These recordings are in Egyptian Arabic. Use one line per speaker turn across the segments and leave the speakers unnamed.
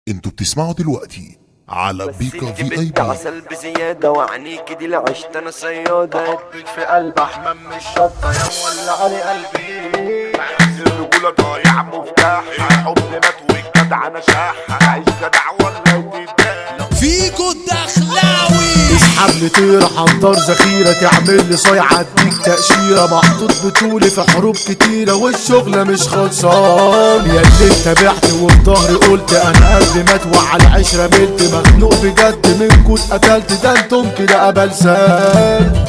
انتوا بتسمعوا دلوقتي على بيكا في اي
بنت
بي
عسل بزيادة وعنيك دي لعشت انا صيادة
حبك في قلب احمد مش شطه يا مولع لي قلبي
عايز الرجولة ضايع مفتاح الحب مات والجدع انا شاح عايش جدع ولا تدان
فيكو الدخلاوي
اسحب لي طيرة حنطر ذخيرة تعمل لي صايع اديك تأشيرة محطوط بطولي في حروب كتيرة والشغلة مش خلصان يا اللي انت بعت وفي ظهري قلت انا قلبي مات وعلى العشرة ملت مخنوق بجد منكوا اتقتلت ده انتم كده ابلسان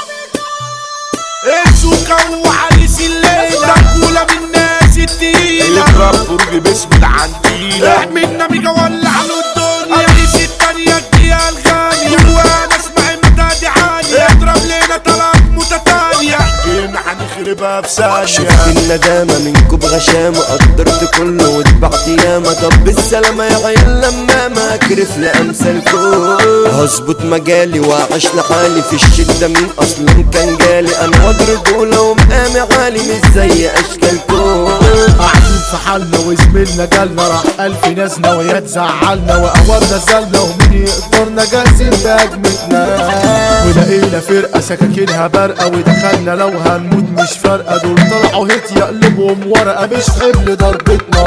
السوكة وعريس الليلة كولة من الناس التقيلة
يضرب فرج باسم العنتيلة
احمدنا بيجا ولع له الدنيا عريس التانية الدقيقة الغالية وانا اسمع المدى دي عالية اضرب لنا طلب متتالية
جينا هنخربها في ثانية
شفت الندامة منكم بغشامة قدرت كله واتبعت ياما طب بالسلامة يا عيال لما ما اكرف لامثالكم هظبط مجالي واعيش لحالي في الشدة مين اصلا كان جالي انا واد رجولة ومقامي عالي مش زي اشكالكم
قاعدين في حالنا وزميلنا جالنا راح ألف ناس ناوية تزعلنا وأول نزلنا ومين يقدرنا جاهزين بهجمتنا ولقينا فرقة سكاكينها برقة ودخلنا لو هنموت مش فارقة دول طلعوا هيت يقلبهم ورقة مش حمل ضربتنا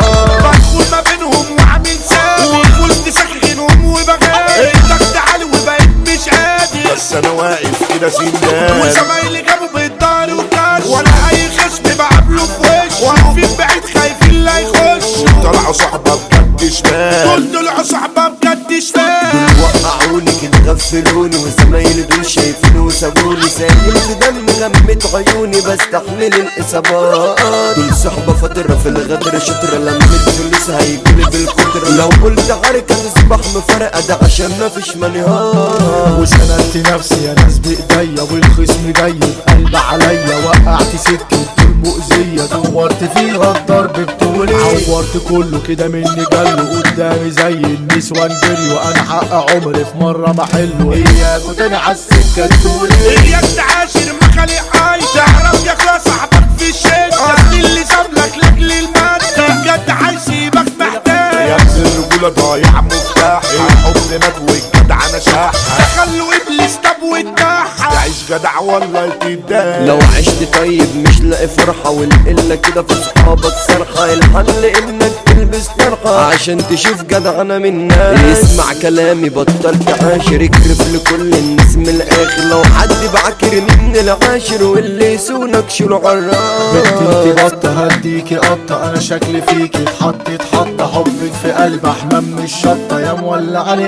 بدخل ما بينهم وعامل سامي قلت سكنهم وبغالي ايدك تعالي وبقيت مش قادر
بس انا واقف كده سندان
وزمايلي جابوا بالدار وكاش ولا اي خصم بقابله في وش واقفين بعيد خايفين لا يخش
طلعوا صحبة بجد شمال
دول طلعوا صحبة بجد شمال
وقعوني كده غفلوني وزمايلي دول شايفيني وسابوني سايل في دم غمت عيوني بستحمل الاصابات دول صحبة فترة في الغدر شطرة لمت فلوس هيجولي بالكتر لو قلت حركة تصبح مفرقة ده عشان مفيش منهار
وسندت نفسي يا ناس بايديا والخصم جاي بقلب عليا وقعت سكة طول مؤذية دورت فيها الضرب بطولي عورت كله كده مني جاله قدامي زي النسوان جري وانا حق عمري في مرة ما حلو اياكوا تاني عالسكة تقولي
اياك تعاشر ما خلق عاي تعرف يا اخويا صاحبك في الشدة اصل اللي سابلك لاجل المادة بجد هيسيبك
يا
محتاج
ابن الرجولة ضايع مفتاح الحب مات والجدع انا شاح
دخلوا ابليس طب واتاحة
تعيش جدع ولا تدان
لو عشت طيب مش لاقي فرحة والقلة كده في صحابك صرخة الحل انك تلبس طرحة عشان تشوف جدعنة من الناس اسمع كلامي بطل تعاشر اكرف لكل الناس من الاخر لو حد بعكرني من العاشر واللي يسونك شيلوا
بنت انت
عالراس
بطة هديكي قطة انا شكلي فيكي اتحط اتحط حبك في قلب احمد مش شطة يا مولع لي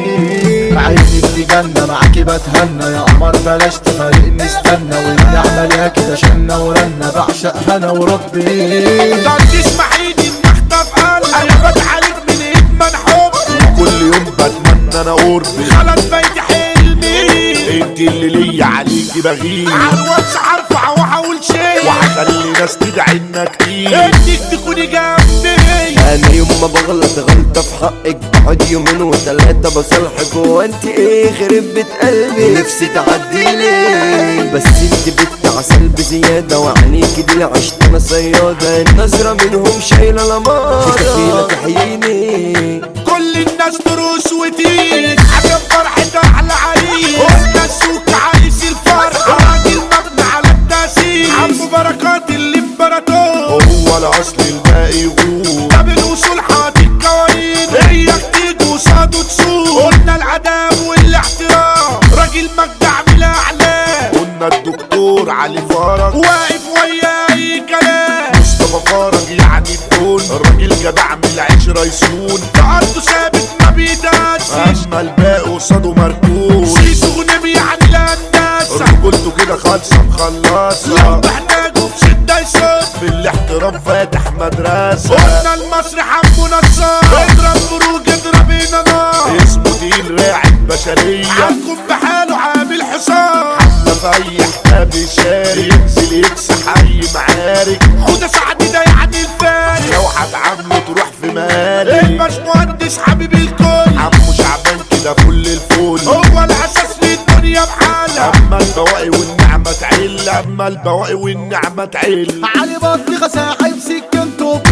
قلبي عيني في جنة معاكي بتهنى يا قمر بلاش تفارقني استنى والنعمة ليها كده شنة ورنة بعشق انا وربي
طب تسمحيلي ان اخطف قلبي انا بتعالج من ادمان حب
كل يوم بتمنى انا قربي
خلاص بقيت حلمي
انت اللي ليا عليكي بغير
على الواتس هرفع وهقول شيء
وهخلي ناس تدعي انك كتير
انك تكوني جنبي
انا يوم ما بغلط غلطة في حقك بقعد يومين وتلاتة بصالحك وانت ايه خرب بيت قلبي نفسي تعديلي بس انت بنت عسل بزيادة وعينيكي دي اللي عشت انا صيادة النظرة منهم شايلة لمارة كفيلة تحييني
كل الناس تروس وتيجي عشان فرحة احلى عريس قلنا السوق عايز الفرحة راجل مبني على التأسيس عمو بركات الامبراطور
هو الاصل الباقي يغور
طب الوصول حاطط قوانين هي تيجي قصاده تسوق قلنا العدم والاحترام راجل مجدع بلا اعلام
قلنا الدكتور علي فرج
واقف ويا اي كلام
مصطفى فرج يعني الدول الراجل جدع من العشرة يسون
في ارضه ثابت ما بيداسش
اما الباقي قصاده مركوز
سيسو غنم يعني الهندسة
رجولته كده خالصة مخلصة
محتاجه في شدة يصد
بالاحترام فاتح مدرسة
قلنا المصري حمو نصار اضرب بروج اضربينا نار
اسمه تقيل راعد بشرية
عنكم بحاله عامل حصار
في اي حساب يشارك ينزل يكسح اي معارك
حوده سعدي ده يعني الفارق
لو هتعامله تروح في مالي
الباشمهندس حبيب الكل
عمو شعبان كده فل الفل
هو الاساس في الدنيا بحالها
اما البواقي والنعمة تعل اما البواقي والنعمة تعل
علي بطيخة ساحب سكنته